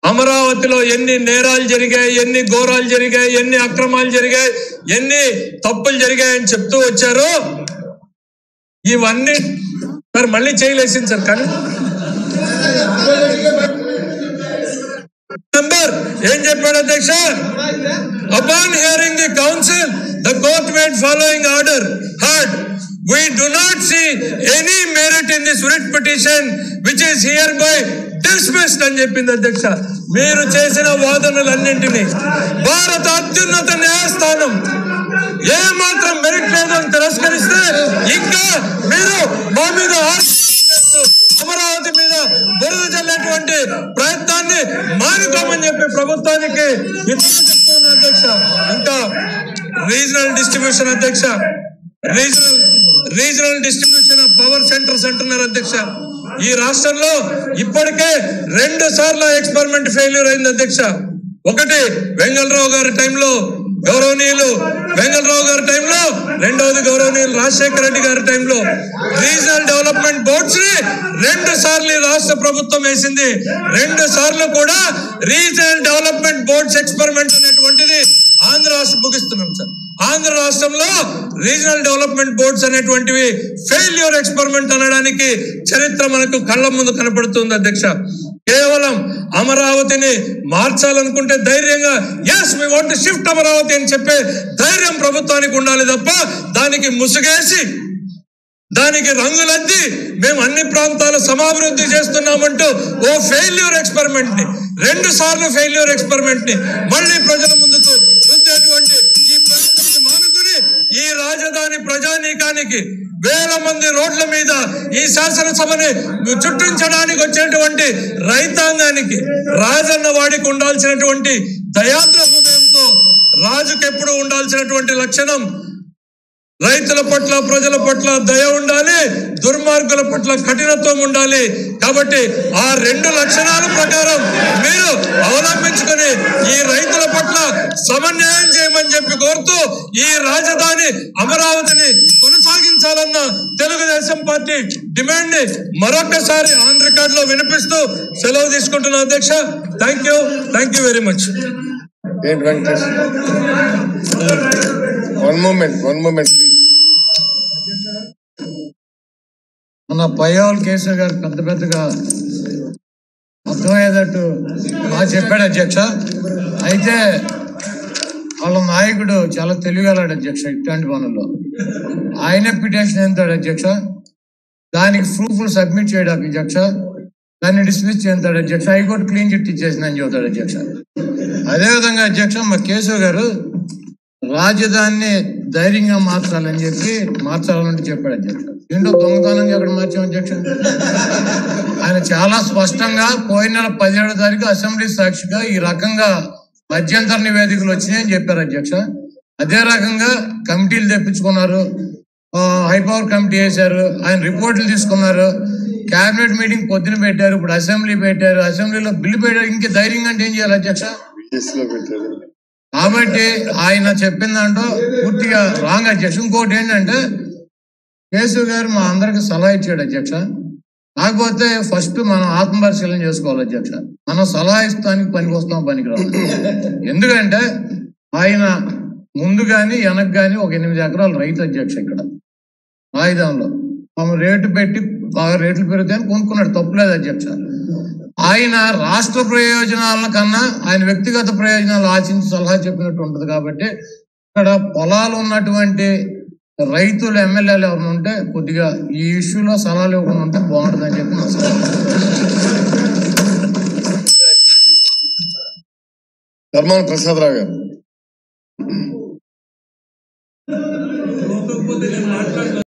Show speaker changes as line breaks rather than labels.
అమరావతిలో ఎన్ని నేరాలు జరిగాయి ఎన్ని ఘోరాలు జరిగాయి ఎన్ని అక్రమాలు జరిగాయి ఎన్ని తప్పులు జరిగాయని చెప్తూ వచ్చారో ఇవన్నీ సార్ మళ్ళీ చేయలేసింది సార్ కానీ నంబర్ ఏం చెప్పాడు అధ్యక్ష upon hearing the counsel the court made following order heard we do not see any merit in this writ petition which is hereby dismissed అని చెప్పింది అధ్యక్ష మీరు చేసిన వాదనలన్నింటినీ భారత అత్యున్నత న్యాయస్థానం ఏ మాత్రం మెరిట్ లేదని తిరస్కరిస్తే ఇంకా మీరు మా మీద ఆరోపణలు చేస్తూ అమరావతి మీద బురద చల్లేటువంటి ప్రయత్నాన్ని మానుకోమని చెప్పి ప్రభుత్వానికి హితవు చెప్తున్నా అధ్యక్ష ఇంకా రీజనల్ డిస్ట్రిబ్యూషన్ అధ్యక్ష regional regional distribution of power centres అంటున్నారు అధ్యక్ష ఈ రాష్ట్రంలో ఇప్పటికే రెండు సార్లు ఎక్స్పెరిమెంట్ ఫెయిల్యూర్ అయింది అధ్యక్ష ఒకటి వెంగళరావు గారి టైంలో గౌరవనీయులు వెంగళరావు గారి టైంలో రెండవది గౌరవనీయులు రాజశేఖర రెడ్డి గారి టైంలో రీజనల్ డెవలప్మెంట్ బోర్డ్స్ ని రెండు సార్లు ఈ రాష్ట్ర ప్రభుత్వం వేసింది రెండు సార్లు కూడా రీజనల్ డెవలప్మెంట్ బోర్డ్స్ ఎక్స్పెరిమెంట్ అనేటువంటిది ఆంధ్ర రాష్ట్రం ముగిస్తున్నాం సార్ ఆంధ్ర రాష్ట్రంలో రీజనల్ డెవలప్మెంట్ బోర్డ్స్ అనేటువంటివి ఫెయిల్యూర్ ఎక్స్పెరిమెంట్ అనడానికి చరిత్ర మనకు కళ్ళ ముందు కనపడుతుంది అధ్యక్ష కేవలం అమరావతిని మార్చాలనుకుంటే ధైర్యంగా yes me want shift Amaravati అని చెప్పే ధైర్యం ప్రభుత్వానికి ఉండాలి తప్ప దానికి ముసుగేసి దానికి రంగులద్ది మేము అన్ని ప్రాంతాలు సమాభివృద్ధి చేస్తున్నామంటూ ఓ ఫెయిల్యూర్ ఎక్స్పెరిమెంట్ ని రెండు సార్లు ఫెయిల్యూర్ ఎక్స్పెరిమెంట్ ని మళ్ళీ ప్రజల ముందుకు రుద్దేటువంటి ఈ ప్రయత్నాన్ని మానుకుని ఈ రాజధాని ప్రజానీకానికి వేల మంది రోడ్ల మీద ఈ శాసనసభని చుట్టించడానికి వచ్చినటువంటి రైతాంగానికి రాజన్న వాడికి ఉండాల్సినటువంటి దయాద్ర హృదయంతో రాజుకు ఎప్పుడు ఉండాల్సినటువంటి లక్షణం రైతుల పట్ల ప్రజల పట్ల దయ ఉండాలి దుర్మార్గుల పట్ల కఠినత్వం ఉండాలి కాబట్టి ఆ రెండు లక్షణాల ప్రకారం మీరు అవలంబించుకొని ఈ రైతుల పట్ల సమన్వయం చేయమని చెప్పి కోరుతూ ఈ రాజధాని అమరావతిని కొనసాగించాలన్న తెలుగుదేశం పార్టీ డిమాండ్ ని మరొకసారి ఆన్ రికార్డ్ లో వినిపిస్తూ సెలవు తీసుకుంటున్నా అధ్యక్ష thank you thank you very much
ఏంటి Venkatesh one moment one moment please
మన పయ్యవాళ్ళ కేశవ్ గారు పెద్ద పెద్దగా అర్థమయ్యేటట్టు బాగా చెప్పాడు అధ్యక్ష అయితే వాళ్ళ నాయకుడు చాలా తెలివిగలాడు అధ్యక్ష ఇట్లాంటి పనుల్లో ఆయనే పిటిషన్ ఎంతాడు అధ్యక్ష దానికి ప్రూఫ్లు సబ్మిట్ చేయడానికి అధ్యక్ష దాన్ని డిస్మిస్ చేస్తాడు అధ్యక్ష హైకోర్టు క్లీన్ చిట్ ఇచ్చేసిందని చెబుతాడు అధ్యక్ష అదేవిధంగా అధ్యక్ష మా కేశవ్ గారు రాజధానిని ధైర్యంగా మార్చాలని చెప్పి మార్చాలని చెప్పాడు అధ్యక్ష దీంట్లో దొంగతనంగా ఎక్కడ మార్చాం అధ్యక్ష ఆయన చాలా స్పష్టంగా పోయిన నెల పదిహేడో తారీఖు అసెంబ్లీ సాక్షిగా ఈ రకంగా మధ్యంతర నివేదికలు వచ్చినాయని చెప్పారు అధ్యక్ష అదే రకంగా కమిటీలు తెప్పించుకున్నారు ఆ, హై పవర్ కమిటీ వేశారు ఆయన రిపోర్ట్లు తీసుకున్నారు కేబినెట్ మీటింగ్ పొద్దున పెట్టారు ఇప్పుడు అసెంబ్లీ పెట్టారు అసెంబ్లీలో బిల్లు పెట్టారు ఇంకా ధైర్యంగా అంటే ఏం చేయాలి అధ్యక్ష
బిఎస్ లో పెట్టారు
కాబట్టి ఆయన చెప్పిన దాంట్లో పూర్తిగా రాంగ్ అధ్యక్ష ఇంకోటి ఏంటంటే కేశవ్ గారు మా అందరికి సలహా ఇచ్చాడు అధ్యక్ష కాకపోతే ఫస్ట్ మనం ఆత్మపరిశీలన చేసుకోవాలి అధ్యక్ష మనం సలహా ఇస్తానికి పనికి వస్తాం పనికి రావాలి ఎందుకంటే ఆయన ముందు గాని వెనక్ గాని ఒక ఎనిమిది ఎకరాలు రైతు అధ్యక్ష ఇక్కడ రాజధానిలో మనం రేటు పెట్టి బాగా రేట్లు పెరుగుతాయని కొనుక్కున్నాడు తప్పులేదు అధ్యక్ష ఆయన రాష్ట్ర ప్రయోజనాల కన్నా ఆయన వ్యక్తిగత ప్రయోజనాలు ఆశించి సలహా చెప్పినట్టు ఉంటది కాబట్టి ఇక్కడ పొలాలు ఉన్నటువంటి రైతులు ఎమ్మెల్యేలు ఎవరైనా ఉంటే కొద్దిగా ఈ ఇష్యూలో సలహాలు ఇవ్వకుండా ఉంటే బాగుంటుందని చెప్పి నా సలహా
ధర్మాన ప్రసాదరావు గారు